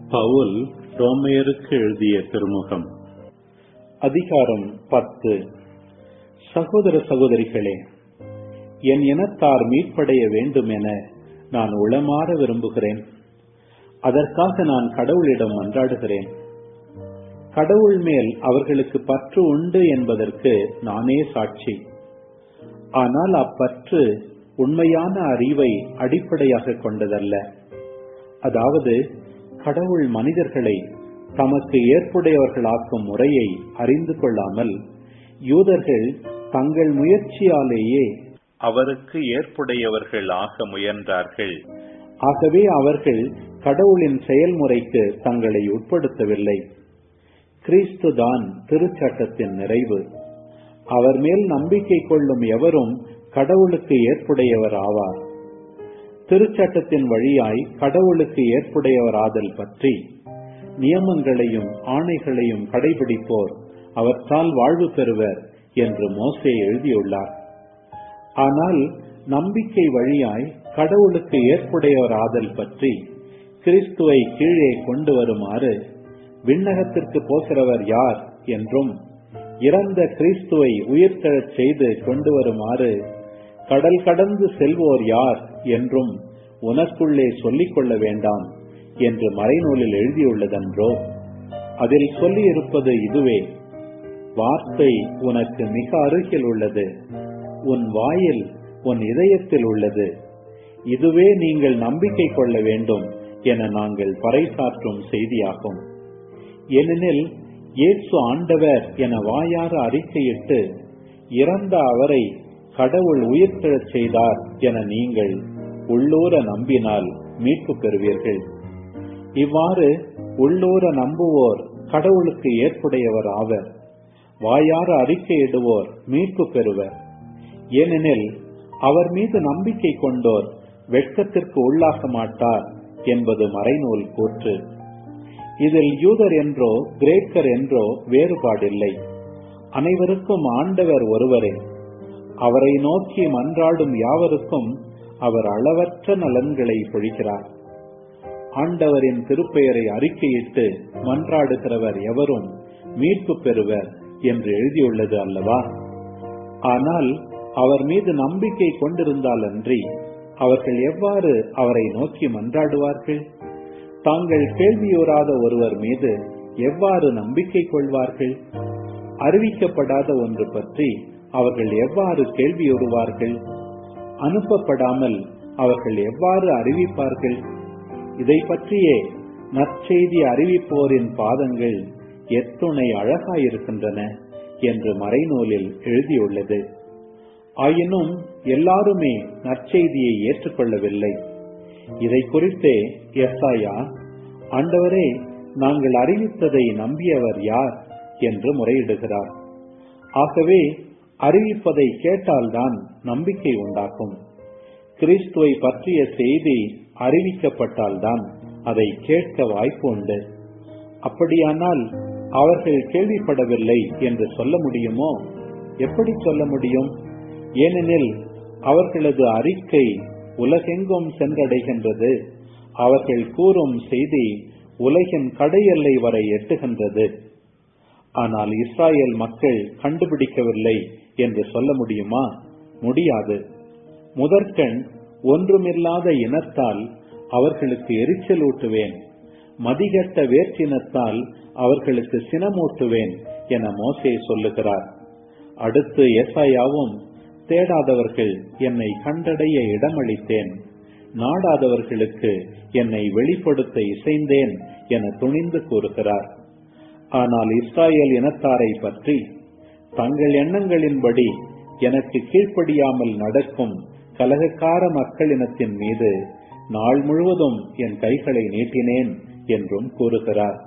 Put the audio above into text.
பவுல் ரோமையருக்கு எழுதிய திருமுகம் அதிகாரம் பத்து சகோதர சகோதரிகளே என் இனத்தார் மீட்படைய வேண்டும் என நான் உளமாற விரும்புகிறேன் அதற்காக நான் கடவுளிடம் மன்றாடுகிறேன் கடவுள் மேல் அவர்களுக்கு பற்று உண்டு என்பதற்கு நானே சாட்சி ஆனால் அப்பற்று உண்மையான அறிவை அடிப்படையாக கொண்டதல்ல அதாவது கடவுள் மனிதர்களை தமக்கு ஏற்புடையவர்களாக்கும் முறையை அறிந்து கொள்ளாமல் யூதர்கள் தங்கள் முயற்சியாலேயே அவருக்கு ஏற்புடையவர்கள் ஆக முயன்றார்கள் ஆகவே அவர்கள் கடவுளின் செயல்முறைக்கு தங்களை உட்படுத்தவில்லை கிறிஸ்து தான் திருச்சட்டத்தின் நிறைவு அவர் மேல் நம்பிக்கை கொள்ளும் எவரும் கடவுளுக்கு ஏற்புடையவர் ஆவார் திருச்சட்டத்தின் வழியாய் கடவுளுக்கு ஏற்புடையவர் ஆதல் பற்றி நியமங்களையும் ஆணைகளையும் கடைபிடிப்போர் அவற்றால் வாழ்வு பெறுவர் என்று மோசே எழுதியுள்ளார் ஆனால் நம்பிக்கை வழியாய் கடவுளுக்கு ஏற்புடையவர் ஆதல் பற்றி கிறிஸ்துவை கீழே கொண்டு வருமாறு விண்ணகத்திற்கு போகிறவர் யார் என்றும் இறந்த கிறிஸ்துவை உயிர்த்தெழச் செய்து கொண்டு வருமாறு கடல் கடந்து செல்வோர் யார் என்றும் உனக்குள்ளே சொல்லிக் கொள்ள வேண்டாம் என்று மறைநூலில் எழுதியுள்ளதன்றோ அதில் சொல்லியிருப்பது இதுவே வார்த்தை உனக்கு மிக அருகில் உள்ளது உன் வாயில் உன் இதயத்தில் உள்ளது இதுவே நீங்கள் நம்பிக்கை கொள்ள வேண்டும் என நாங்கள் பறைசாற்றும் செய்தியாகும் ஏனெனில் இயேசு ஆண்டவர் என வாயார அறிக்கையிட்டு இறந்த அவரை கடவுள் உயிர்த்தெழச் செய்தார் என நீங்கள் உள்ளூர நம்பினால் மீட்பு பெறுவீர்கள் இவ்வாறு உள்ளூர நம்புவோர் கடவுளுக்கு ஏற்புடையவர் ஆவர் வாயார அறிக்கையிடுவோர் மீட்பு பெறுவர் ஏனெனில் அவர் மீது நம்பிக்கை கொண்டோர் வெட்கத்திற்கு உள்ளாக மாட்டார் என்பது மறைநூல் கூற்று இதில் யூதர் என்றோ கிரேக்கர் என்றோ வேறுபாடில்லை அனைவருக்கும் ஆண்டவர் ஒருவரே அவரை நோக்கி மன்றாடும் யாவருக்கும் அவர் அளவற்ற நலன்களை பொழிகிறார் ஆண்டவரின் திருப்பெயரை அறிக்கையிட்டு மன்றாடுகிறவர் எவரும் மீட்பு பெறுவர் என்று எழுதியுள்ளது அல்லவா ஆனால் அவர் மீது நம்பிக்கை கொண்டிருந்தால் அன்றி அவர்கள் எவ்வாறு அவரை நோக்கி மன்றாடுவார்கள் தாங்கள் கேள்வியோராத ஒருவர் மீது எவ்வாறு நம்பிக்கை கொள்வார்கள் அறிவிக்கப்படாத ஒன்று பற்றி அவர்கள் எவ்வாறு கேள்வியுறுவார்கள் அனுப்பப்படாமல் அவர்கள் எவ்வாறு அறிவிப்பார்கள் இதை பற்றியே நற்செய்தி அறிவிப்போரின் பாதங்கள் எத்துணை அழகாயிருக்கின்றன என்று மறைநூலில் எழுதியுள்ளது ஆயினும் எல்லாருமே நற்செய்தியை ஏற்றுக்கொள்ளவில்லை இதை குறித்தே எஸ்ஐயா ஆண்டவரே நாங்கள் அறிவித்ததை நம்பியவர் யார் என்று முறையிடுகிறார் ஆகவே அறிவிப்பதை கேட்டால்தான் நம்பிக்கை உண்டாகும் கிறிஸ்துவை பற்றிய செய்தி அறிவிக்கப்பட்டால்தான் அதை கேட்க வாய்ப்பு உண்டு அப்படியானால் அவர்கள் கேள்விப்படவில்லை என்று சொல்ல முடியுமோ எப்படி சொல்ல முடியும் ஏனெனில் அவர்களது அறிக்கை உலகெங்கும் சென்றடைகின்றது அவர்கள் கூறும் செய்தி உலகின் கடையெல்லை வரை எட்டுகின்றது ஆனால் இஸ்ராயல் மக்கள் கண்டுபிடிக்கவில்லை என்று சொல்ல முடியுமா முடியாது முதற்கண் ஒன்றுமில்லாத இனத்தால் அவர்களுக்கு எரிச்சல் ஊட்டுவேன் மதிகட்ட வேற்றினத்தால் அவர்களுக்கு சினமூட்டுவேன் என மோசே சொல்லுகிறார் அடுத்து எஸ்ஐயாவும் தேடாதவர்கள் என்னை கண்டடைய இடமளித்தேன் நாடாதவர்களுக்கு என்னை வெளிப்படுத்த இசைந்தேன் என துணிந்து கூறுகிறார் ஆனால் இஸ்ராயல் இனத்தாரை பற்றி தங்கள் எண்ணங்களின்படி எனக்கு கீழ்ப்படியாமல் நடக்கும் கலகக்கார மக்களினத்தின் மீது நாள் முழுவதும் என் கைகளை நீட்டினேன் என்றும் கூறுகிறார்